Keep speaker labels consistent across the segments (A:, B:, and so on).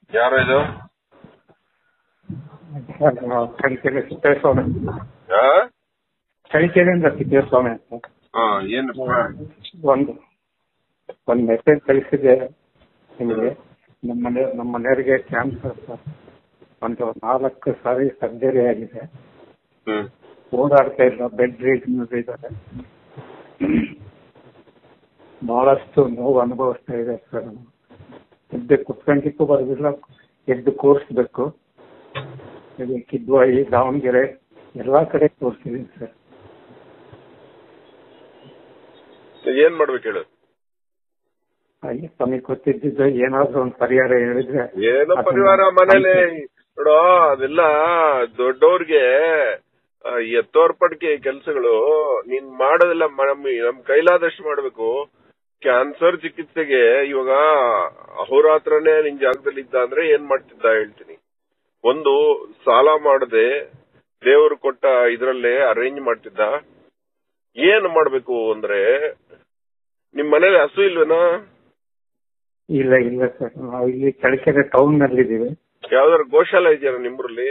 A: ಯಾರು ಇದು
B: ಚಳಿಕೆರೆ ಸಿದ್ದೇಶ್ವರ
A: ಆ?
B: ಚಳಿಕೆರೆಯಿಂದ ಸಿದ್ದೇಶ್ವರ ಅಂತ
A: ಆ, ಏನಪ್ಪ
B: ಒಂದು ಒಂದು ಮೆಸೇಜ್ ಕಳಿಸಿದೆ ನಿಮಗೆ ನಮ್ಮ ಮನೆ ನಮ್ಮ ಮನೆಯವರಿಗೆ ಕ್ಯಾನ್ಸರ್ ಸರ್ ಒಂದು ನಾಲ್ಕು ಸಾರಿ ಸರ್ಜರಿ ಆಗಿದೆ
A: ಹ್ಮ್
B: ಓಡಾಡ್ತಾ ಇಲ್ಲ ಬೆಡ್ ರೀಡ್ ಇದ್ದಾರೆ ಬಹಳಷ್ಟು ನೋವು ಅನುಭವಿಸ್ತಾ ಇದೆ ಸರ್ ಎದ್ದು ಕುತ್ಕೊಂಡಿಕ್ಕೂ ಬರೋದಿಲ್ಲ ಎದ್ದು ಕೂರಿಸ್ಬೇಕು ಇದು ಕಿದ್ವಾಯಿ ದಾವಣಗೆರೆ ಎಲ್ಲಾ ಕಡೆ ತೋರಿಸಿದೀನಿ ಸರ್
A: ಏನ್ ಮಾಡ್ಬೇಕು ಹೇಳು
B: ಹಾಗೆ ತಮಗೆ ಗೊತ್ತಿದ್ದು ಏನಾದ್ರೂ ಒಂದು ಪರಿಹಾರ ಹೇಳಿದ್ರೆ
A: ಏನೋ
B: ಅದನ್ನ
A: ಪರಿವಾರ ಮನೇಲಿ ನೋಡೋ ಅದೆಲ್ಲ ದೊಡ್ಡವ್ರಿಗೆ ಆ, ಎತ್ತೋರ್ ಪಡ್ಕೆ ಕೆಲಸಗಳು ನೀನ್ ಮಾಡೋದೆಲ್ಲ ನಮ್ ನಮ್ ಕೈಲಾದಷ್ಟು ಮಾಡ್ಬೇಕು ಕ್ಯಾನ್ಸರ್ ಚಿಕಿತ್ಸೆಗೆ ಇವಾಗ ಅಹೋರಾತ್ರನೇ ನಿನ್ ಜಾಗದಲ್ಲಿ ಇದ್ದ ಅಂದ್ರೆ ಏನ್ ಮಾಡ್ತಿದ್ದ ಹೇಳ್ತೀನಿ ಒಂದು ಸಾಲ ಮಾಡದೆ ದೇವರು ಕೊಟ್ಟ ಇದ್ರಲ್ಲೇ ಅರೇಂಜ್ ಮಾಡ್ತಿದ್ದ ಏನ್ ಮಾಡ್ಬೇಕು ಅಂದ್ರೆ ನಿಮ್ ಮನೇಲಿ ಹಸು ಇಲ್ವೇನಾ
B: ಇಲ್ಲ ಇಲ್ಲ ಸರ್ ನಾವು ಇಲ್ಲಿ ಚಳಿಕೆರೆ ಟೌನ್ ನಲ್ಲಿ ಇದ್ದೀವಿ
A: ಯಾವ್ದಾರು ಗೋಶಾಲೆ ಇದೆಯಾ ನಿಮ್ಮೂರಲ್ಲಿ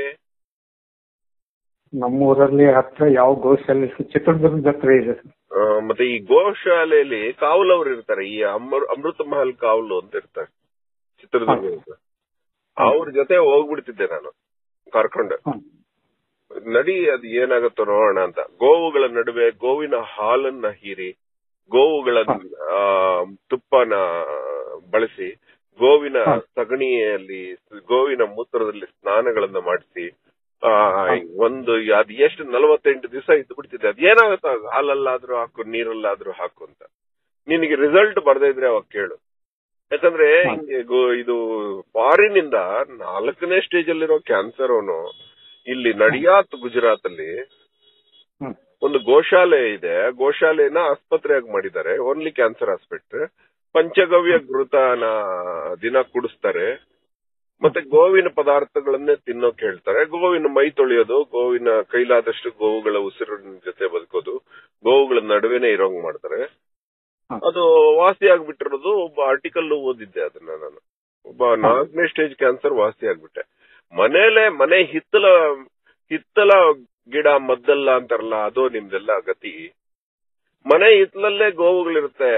B: ನಮ್ಮೂರಲ್ಲಿ ಹತ್ರ ಯಾವ ಗೋಶಾಲೆ ಚಿತ್ರದುರ್ಗದ ಹತ್ರ ಇದೆ ಸರ್
A: ಆ, ಮತ್ತೆ ಈ ಗೋಶಾಲೆಯಲ್ಲಿ ಕಾವಲವ್ರು ಇರ್ತಾರೆ ಈ ಅಮೃ- ಅಮೃತ ಮಹಲ್ ಕಾವಲು ಅಂತ ಇರ್ತಾರೆ ಚಿತ್ರದುರ್ಗ ಅವ್ರ ಜೊತೆ ಹೋಗ್ಬಿಡ್ತಿದ್ದೆ ನಾನು ಕರ್ಕೊಂಡು
B: ಹ್ಮ್.
A: ನಡಿ ಅದು ಏನಾಗತ್ತೋ ನೋಡೋಣ ಅಂತ ಗೋವುಗಳ ನಡುವೆ ಗೋವಿನ ಹಾಲನ್ನ ಹೀರಿ ಗೋವುಗಳ ಆ, ತುಪ್ಪನ ಬಳಸಿ ಗೋವಿನ
B: ಹ.
A: ಸಗಣಿಯಲ್ಲಿ ಗೋವಿನ ಮೂತ್ರದಲ್ಲಿ ಸ್ನಾನಗಳನ್ನ ಮಾಡಿಸಿ ಆ, ಒಂದು ಅದ್ ಎಷ್ಟು ನಲವತ್ತೆಂಟು ದಿವಸ ಇದ್ದು ಬಿಡ್ತಿದ್ದೆ ಅದ್ ಏನಾಗುತ್ತೋ ಆಗ ಹಾಲಲ್ಲಾದ್ರೂ ಹಾಕು ನೀರಲ್ಲಾದ್ರೂ ಹಾಕು ಅಂತ ನಿನಗೆ ರಿಸಲ್ಟ್ ಬರ್ದೇ ಇದ್ರೆ ಅವಾಗ ಕೇಳು ಯಾಕಂದ್ರೆ
B: ಹ.
A: ಹಿಂಗೆ ಗೋ- ಇದು ಫಾರಿನ್ ಇಂದ ನಾಲ್ಕನೇ ಸ್ಟೇಜ್ ಅಲ್ಲಿರೋ ಕ್ಯಾನ್ಸರ್ ಅವನು ಇಲ್ಲಿ ನಡಿಯಾತ್ ಗುಜರಾತ್ ಅಲ್ಲಿ
B: ಹ್ಮ್.
A: ಒಂದು ಗೋಶಾಲೆ ಇದೆ ಗೋಶಾಲೆನ ಆಸ್ಪತ್ರೆಯಾಗಿ ಮಾಡಿದ್ದಾರೆ ಓನ್ಲಿ ಕ್ಯಾನ್ಸರ್ ಆಸ್ಪತ್ರೆ ಪಂಚಗವ್ಯ ಘೃತನ ದಿನ ಕುಡಿಸ್ತಾರೆ ಮತ್ತೆ ಗೋವಿನ ಪದಾರ್ಥಗಳನ್ನೇ ತಿನ್ನೋಕ್ ಹೇಳ್ತಾರೆ ಗೋವಿನ ಮೈ ತೊಳೆಯೋದು ಗೋವಿನ ಕೈಲಾದಷ್ಟು ಗೋವುಗಳ ಉಸಿರಿನ ಜೊತೆ ಬದುಕೋದು ಗೋವುಗಳ ನಡುವೆನೆ ಇರೋಂಗ್ ಮಾಡ್ತಾರೆ
B: ಹ.
A: ಅದು ವಾಸಿ ಆಗ್ಬಿಟ್ಟಿರೋದು ಒಬ್ಬ ಆರ್ಟಿಕಲ್ ಓದಿದ್ದೆ ಅದನ್ನ ನಾನು ಒಬ್ಬ ನಾಲ್ಕನೇ ಸ್ಟೇಜ್ ಕ್ಯಾನ್ಸರ್ ವಾಸಿ ಆಗ್ಬಿಟ್ಟೆ ಮನೇಲೆ ಮನೆ ಹಿತ್ತಲ ಹಿತ್ತಲ ಗಿಡ ಮದ್ದಲ್ಲ ಅಂತಾರಲ್ಲ ಅದು ನಿಮ್ದೆಲ್ಲ ಗತಿ ಮನೆ ಹಿತ್ತಲಲ್ಲೇ ಗೋವುಗಳಿರುತ್ತೆ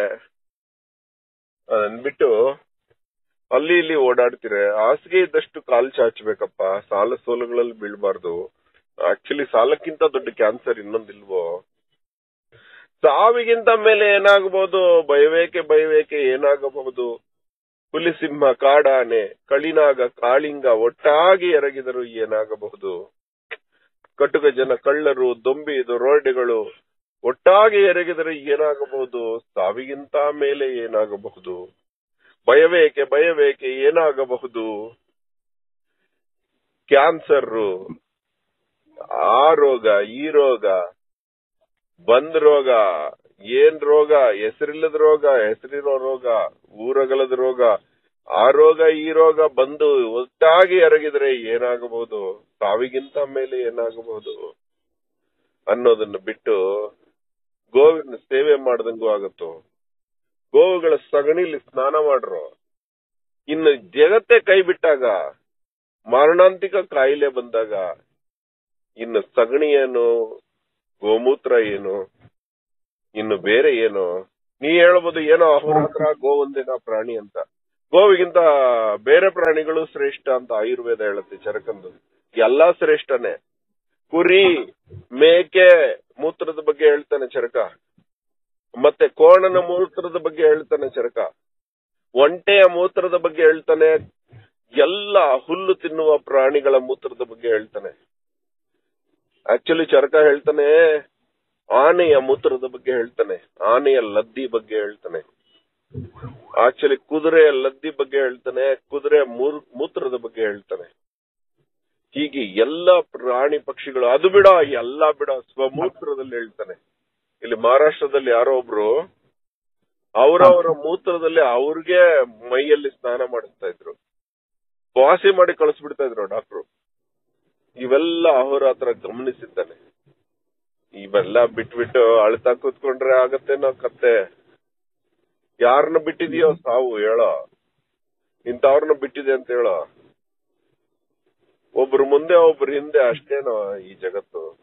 A: ಅದನ್ ಬಿಟ್ಟು ಅಲ್ಲಿ ಇಲ್ಲಿ ಓಡಾಡ್ತಿರೆ ಹಾಸಿಗೆ ಇದ್ದಷ್ಟು ಕಾಲ್ ಚಾಚಬೇಕಪ್ಪ ಸಾಲ ಸೋಲುಗಳಲ್ಲಿ ಬೀಳ್ಬಾರ್ದು ಆಕ್ಚುಲಿ ಸಾಲಕ್ಕಿಂತ ದೊಡ್ಡ ಕ್ಯಾನ್ಸರ್ ಇನ್ನೊಂದಿಲ್ವೋ ಸಾವಿಗಿಂತ ಮೇಲೆ ಏನಾಗಬಹುದು ಭಯವೇಕೆ ಭಯವೇಕೆ ಏನಾಗಬಹುದು ಹುಲಿಸಿಂಹ ಕಾಡಾನೆ ಕಳಿನಾಗ ಕಾಳಿಂಗ ಒಟ್ಟಾಗಿ ಎರಗಿದರು ಏನಾಗಬಹುದು ಕಟುಕ ಜನ ಕಳ್ಳರು ದೊಂಬಿ ರೋಡ್ಗಳು ಒಟ್ಟಾಗಿ ಎರಗಿದರೆ ಏನಾಗಬಹುದು ಸಾವಿಗಿಂತ ಮೇಲೆ ಏನಾಗಬಹುದು ಭಯವೇಕೆ ಭಯವೇಕೆ ಏನಾಗಬಹುದು ಕ್ಯಾನ್ಸರ್ ಆ ರೋಗ ಈ ರೋಗ ಬಂದ್ ರೋಗ ಏನ್ ರೋಗ ಹೆಸರಿಲ್ಲದ ರೋಗ ಹೆಸರಿರೋ ರೋಗ ಊರಗಲದ ರೋಗ ಆ ರೋಗ ಈ ರೋಗ ಬಂದು ಒಟ್ಟಾಗಿ ಎರಗಿದ್ರೆ ಏನಾಗಬಹುದು ಸಾವಿಗಿಂತ ಮೇಲೆ ಏನಾಗಬಹುದು ಅನ್ನೋದನ್ನ ಬಿಟ್ಟು ಗೋವಿನ ಸೇವೆ ಮಾಡ್ದಂಗೂ ಆಗತ್ತೋ ಗೋವುಗಳ ಸಗಣಿಲಿ ಸ್ನಾನ ಮಾಡ್ರು ಇನ್ನು ಜಗತ್ತೇ ಕೈ ಬಿಟ್ಟಾಗ ಮಾರಣಾಂತಿಕ ಕಾಯಿಲೆ ಬಂದಾಗ ಇನ್ನು ಸಗಣಿ ಏನು ಗೋಮೂತ್ರ ಏನು ಇನ್ನು ಬೇರೆ ಏನು ನೀ ಹೇಳ್ಬೋದು ಏನೋ ಅಹೋರಾತ್ರ ಗೋವಂದೇನ ಪ್ರಾಣಿ ಅಂತ ಗೋವಿಗಿಂತ ಬೇರೆ ಪ್ರಾಣಿಗಳು ಶ್ರೇಷ್ಠ ಅಂತ ಆಯುರ್ವೇದ ಹೇಳುತ್ತೆ ಚರಕಂದು ಎಲ್ಲಾ ಶ್ರೇಷ್ಠನೇ ಕುರಿ ಮೇಕೆ ಮೂತ್ರದ ಬಗ್ಗೆ ಹೇಳ್ತಾನೆ ಚರಕ ಮತ್ತೆ ಕೋಣನ ಮೂತ್ರದ ಬಗ್ಗೆ ಹೇಳ್ತಾನೆ ಚರಕ ಒಂಟೆಯ ಮೂತ್ರದ ಬಗ್ಗೆ ಹೇಳ್ತಾನೆ ಎಲ್ಲ ಹುಲ್ಲು ತಿನ್ನುವ ಪ್ರಾಣಿಗಳ ಮೂತ್ರದ ಬಗ್ಗೆ ಹೇಳ್ತಾನೆ ಆಕ್ಚುಲಿ ಚರಕ ಹೇಳ್ತಾನೆ ಆನೆಯ ಮೂತ್ರದ ಬಗ್ಗೆ ಹೇಳ್ತಾನೆ ಆನೆಯ ಲದ್ದಿ ಬಗ್ಗೆ ಹೇಳ್ತಾನೆ ಆಕ್ಚುಲಿ ಕುದುರೆಯ ಲದ್ದಿ ಬಗ್ಗೆ ಹೇಳ್ತಾನೆ ಕುದುರೆ ಮೂತ್ರದ ಬಗ್ಗೆ ಹೇಳ್ತಾನೆ ಹೀಗೆ ಎಲ್ಲ ಪ್ರಾಣಿ ಪಕ್ಷಿಗಳು ಅದು ಬಿಡ ಎಲ್ಲ ಬಿಡ ಸ್ವಮೂತ್ರದಲ್ಲಿ ಹೇಳ್ತಾನೆ ಇಲ್ಲಿ ಮಹಾರಾಷ್ಟ್ರದಲ್ಲಿ ಯಾರೋ ಒಬ್ರು ಅವರವರ ಮೂತ್ರದಲ್ಲಿ ಅವ್ರಿಗೆ ಮೈಯಲ್ಲಿ ಸ್ನಾನ ಮಾಡಿಸ್ತಾ ಇದ್ರು ವಾಸಿ ಮಾಡಿ ಕಳಿಸ್ಬಿಡ್ತಾ ಇದ್ರು ಡಾಕ್ಟ್ರು ಇವೆಲ್ಲ ಅಹೋರಾತ್ರ ಗಮನಿಸಿದ್ದಾನೆ ಇವೆಲ್ಲ ಬಿಟ್ಬಿಟ್ಟು ಅಳ್ತಾ ಕೂತ್ಕೊಂಡ್ರೆ ಆಗತ್ತೇನೋ ಕತ್ತೆ ಯಾರನ್ನ ಬಿಟ್ಟಿದೀಯೋ ಸಾವು ಹೇಳೋ ಇಂಥವ್ರನ್ನ ಬಿಟ್ಟಿದೆ ಅಂತ ಹೇಳೋ ಒಬ್ರು ಮುಂದೆ ಒಬ್ರು ಹಿಂದೆ ಅಷ್ಟೇನೋ ಈ ಜಗತ್ತು